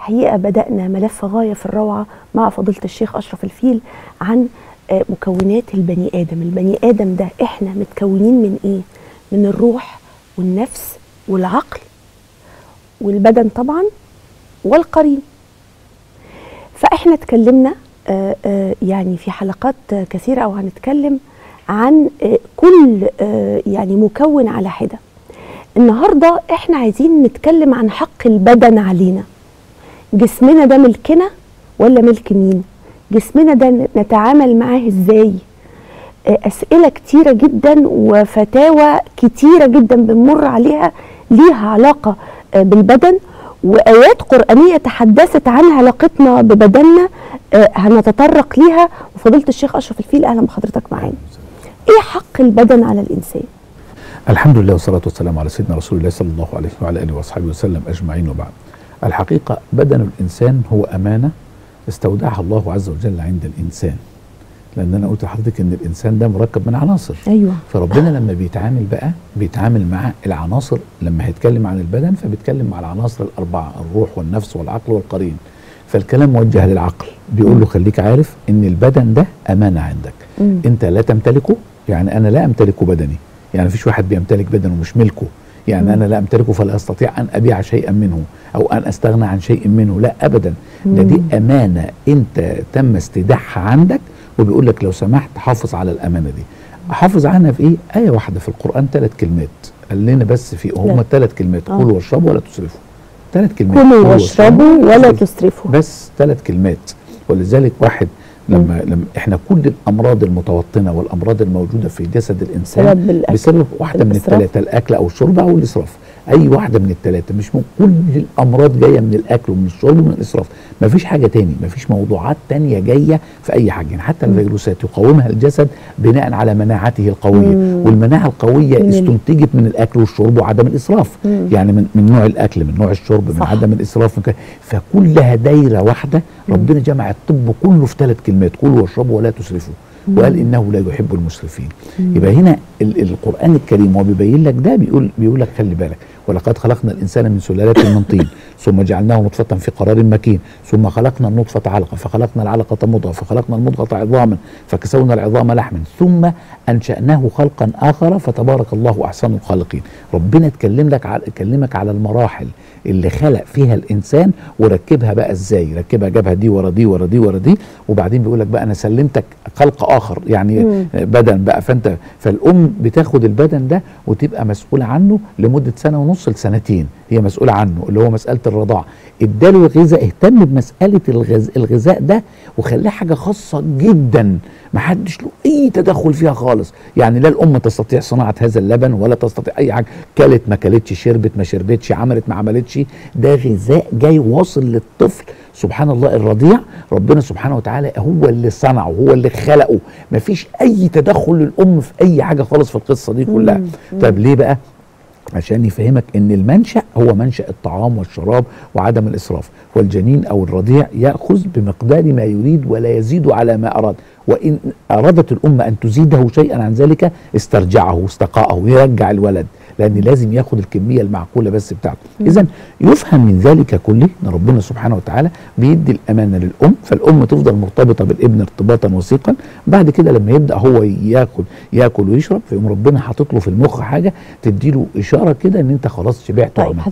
الحقيقه بدانا ملف غايه في الروعه مع فضيله الشيخ اشرف الفيل عن آه، مكونات البني ادم البني ادم ده احنا متكونين من ايه من الروح والنفس والعقل والبدن طبعا والقرين فاحنا اتكلمنا آه، آه، يعني في حلقات آه، كثيره او هنتكلم عن آه، كل آه، يعني مكون على حده النهارده احنا عايزين نتكلم عن حق البدن علينا جسمنا ده ملكنا ولا ملك مين جسمنا ده نتعامل معاه ازاي آه، اسئله كتيره جدا وفتاوى كتيره جدا بنمر عليها ليها علاقه آه، بالبدن وايات قرانيه تحدثت عن علاقتنا ببدننا آه، هنتطرق ليها وفضيله الشيخ اشرف الفيل اهلا بحضرتك معانا ايه حق البدن على الانسان الحمد لله والصلاة والسلام على سيدنا رسول الله صلى الله عليه وعلى آله وأصحابه وسلم أجمعين وبعد الحقيقة بدن الإنسان هو أمانة استودعها الله عز وجل عند الإنسان لأن أنا قلت لحضرتك إن الإنسان ده مركب من عناصر ايوه فربنا لما بيتعامل بقى بيتعامل مع العناصر لما هيتكلم عن البدن فبيتكلم مع العناصر الأربعة الروح والنفس والعقل والقرين فالكلام موجه للعقل بيقول له خليك عارف إن البدن ده أمانة عندك مم. انت لا تمتلكه يعني انا لا امتلك بدني يعني مفيش واحد بيمتلك بدنه مش ملكه يعني مم. انا لا امتلكه فلا استطيع ان ابيع شيئا منه او ان استغنى عن شيء منه لا ابدا ده دي مم. امانه انت تم استيداعها عندك وبيقول لك لو سمحت حافظ على الامانه دي احافظ عنها في ايه ايه واحده في القران ثلاث كلمات قال لنا بس في هم لا. ثلاث كلمات آه. كلوا واشربوا ولا تسرفوا ثلاث كلمات كلوا واشربوا ولا تسرفوا. تسرفوا بس ثلاث كلمات ولذلك واحد لما لما احنا كل الامراض المتوطنه والامراض الموجوده في جسد الانسان بسبب الأكل. بسبب واحده من الإسراف. الثلاثه الاكل او الشرب او الاسراف اي واحده من الثلاثه مش م... كل الامراض جايه من الاكل ومن الشرب ومن الاسراف ما فيش حاجه تاني ما فيش موضوعات تانية جايه في اي حاجه يعني حتى الفيروسات يقاومها الجسد بناء على مناعته القويه مم. والمناعه القويه من ال- استنتجت من الاكل والشرب وعدم الاسراف مم. يعني من من نوع الاكل من نوع الشرب من صح. عدم الاسراف من ك... فكلها دايره واحده ربنا جمع الطب كله في ثلاث كلمات كلوا واشربوا ولا تسرفوا وقال انه لا يحب المسرفين يبقى هنا ال القران الكريم وهو بيبين لك ده بيقول بيقول لك خلي بالك ولقد خلقنا الانسان من سلاله من طين ثم جعلناه نطفه في قرار مكين ثم خلقنا النطفه علقه فخلقنا العلقه مضغه فخلقنا المضغه عظاما فكسونا العظام لحما ثم انشاناه خلقا اخر فتبارك الله احسن الخالقين ربنا اتكلم لك على كلمك على المراحل اللي خلق فيها الانسان وركبها بقى ازاي ركبها جابها دي ورا دي ورا دي ورا دي وبعدين بيقول لك بقى انا سلمتك خلق اخر يعني مم. بدن بقى فانت فالام بتاخد البدن ده وتبقى مسؤوله عنه لمده سنه ونص لسنتين هي مسؤوله عنه اللي هو مساله الرضاعه اداله الغذاء اهتم بمساله الغز... الغذاء ده وخلاه حاجه خاصه جدا ما حدش له اي تدخل فيها خالص يعني لا الام تستطيع صناعه هذا اللبن ولا تستطيع اي حاجه كلت ما كلتش شربت ما شربتش عملت ما عملتش ده غذاء جاي واصل للطفل سبحان الله الرضيع ربنا سبحانه وتعالى هو اللي صنعه هو اللي خلقه ما فيش اي تدخل للام في اي حاجه خالص في القصه دي كلها مم. طيب ليه بقى عشان يفهمك ان المنشا هو منشا الطعام والشراب وعدم الاسراف والجنين او الرضيع ياخذ بمقدار ما يريد ولا يزيد على ما اراد وان ارادت الام ان تزيده شيئا عن ذلك استرجعه واستقاءه ويرجع الولد لان لازم ياخد الكميه المعقوله بس بتاعته اذا يفهم من ذلك كله ان ربنا سبحانه وتعالى بيدي الامانه للام فالام تفضل مرتبطه بالابن ارتباطا وثيقا بعد كده لما يبدا هو ياكل ياكل ويشرب فيقوم ربنا حاطط له في المخ حاجه تدي له اشاره كده ان انت خلاص شبعت طيب وعملت